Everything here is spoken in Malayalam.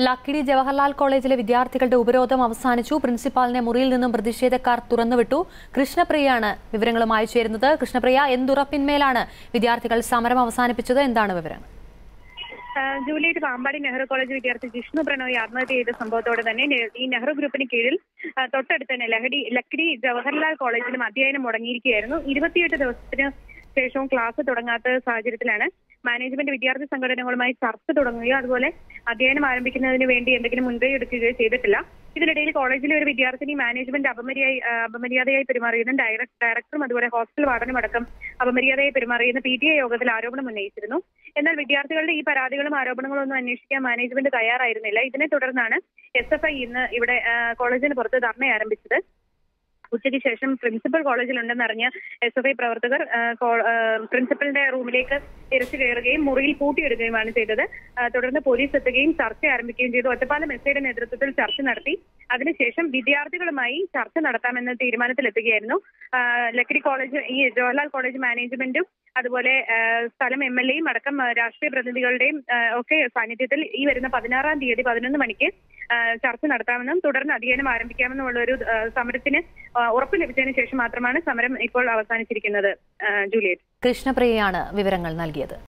ലക്കിടി ജവഹർലാൽ കോളേജിലെ വിദ്യാർത്ഥികളുടെ ഉപരോധം അവസാനിച്ചു പ്രിൻസിപ്പാളിനെ മുറിയിൽ നിന്നും പ്രതിഷേധക്കാർ തുറന്നുവിട്ടു കൃഷ്ണപ്രിയയാണ് വിവരങ്ങളുമായി ചേരുന്നത് കൃഷ്ണപ്രിയ എന്തുറപ്പിന്മേലാണ് വിദ്യാർത്ഥികൾ സമരം അവസാനിപ്പിച്ചത് എന്താണ് വിവരം ജൂലിയറ്റ് പാമ്പാടി നെഹ്റു കോളേജ് വിദ്യാർത്ഥി ജിഷ്ണു പ്രണോയ് ആത്മഹത്യ ചെയ്ത സംഭവത്തോടെ തന്നെ നെ- ഈ നെഹ്റു ഗ്രൂപ്പിന് കീഴിൽ ആ, തൊട്ടടുത്ത് തന്നെ ലഹടി ലക്കിടി ജവഹർലാൽ കോളേജിലും അധ്യയനം മുടങ്ങിയിരിക്കുകയായിരുന്നു ഇരുപത്തിയെട്ട് ദിവസത്തിന് ശേഷവും ക്ലാസ് തുടങ്ങാത്ത സാഹചര്യത്തിലാണ് മാനേജ്മെന്റ് വിദ്യാർത്ഥി സംഘടനകളുമായി ചർച്ച തുടങ്ങുകയോ അതുപോലെ അധ്യയനം ആരംഭിക്കുന്നതിന് വേണ്ടി എന്തെങ്കിലും മുൻകൈ എടുക്കുകയോ ചെയ്തിട്ടില്ല ഇതിനിടയിൽ കോളേജിലെ ഒരു വിദ്യാർത്ഥിനി മാനേജ്മെന്റ് അപമര്യാദ അപമര്യാദയായി പെരുമാറിയതും ഡയറക്ട് ഡയറക്ടറും അതുപോലെ ഹോസ്റ്റൽ വാർഡനും അടക്കം അപമര്യാദയായി പെരുമാറിയെന്ന് പി ടി എ യോഗത്തിൽ ആരോപണം ഉന്നയിച്ചിരുന്നു എന്നാൽ വിദ്യാർത്ഥികളുടെ ഈ പരാതികളും ആരോപണങ്ങളും ഒന്നും അന്വേഷിക്കാൻ മാനേജ്മെന്റ് തയ്യാറായിരുന്നില്ല ഇതിനെ തുടർന്നാണ് എസ് എഫ് ഐ ഇന്ന് ഇവിടെ ആ, കോളേജിന് പുറത്ത് ധർണ ആരംഭിച്ചത് ഉച്ചയ്ക്ക് ശേഷം പ്രിൻസിപ്പൽ കോളേജിലുണ്ടെന്നറിഞ്ഞ എസ് എഫ് ഐ പ്രവർത്തകർ ആ, കോ- ആ, പ്രിൻസിപ്പലിന്റെ റൂമിലേക്ക് ഇരച്ചു കയറുകയും മുറിയിൽ പൂട്ടിയിടുകയുമാണ് ചെയ്തത് ആ, തുടർന്ന് പോലീസ് എത്തുകയും ചർച്ച ആരംഭിക്കുകയും ചെയ്തു ഒറ്റപ്പാലം എസ് ഐയുടെ നേതൃത്വത്തിൽ ചർച്ച നടത്തി അതിനുശേഷം വിദ്യാർത്ഥികളുമായി ചർച്ച നടത്താമെന്ന തീരുമാനത്തിലെത്തുകയായിരുന്നു ആ, ലക്കിടി കോളേജ് ഈ ജവഹർലാൽ കോളേജ് മാനേജ്മെന്റും അതുപോലെ ആ, സ്ഥലം എം എൽ എയും അടക്കം ആ, രാഷ്ട്രീയ പ്രതിനിധികളുടെയും ആ, ഒക്കെ സാന്നിധ്യത്തിൽ ഈ വരുന്ന പതിനാറാം തീയതി പതിനൊന്ന് മണിക്ക് ആ, ചർച്ച നടത്താമെന്നും തുടർന്ന് അധ്യയനം ആരംഭിക്കാമെന്നുമുള്ള ഒരു ആ, സമരത്തിന് ആ, ഉറപ്പ് ലഭിച്ചതിന് ശേഷം മാത്രമാണ് സമരം ഇപ്പോൾ അവസാനിച്ചിരിക്കുന്നത് ആ, ജൂലിയറ്റ് കൃഷ്ണപ്രിയയാണ് വിവരങ്ങൾ നൽകിയത്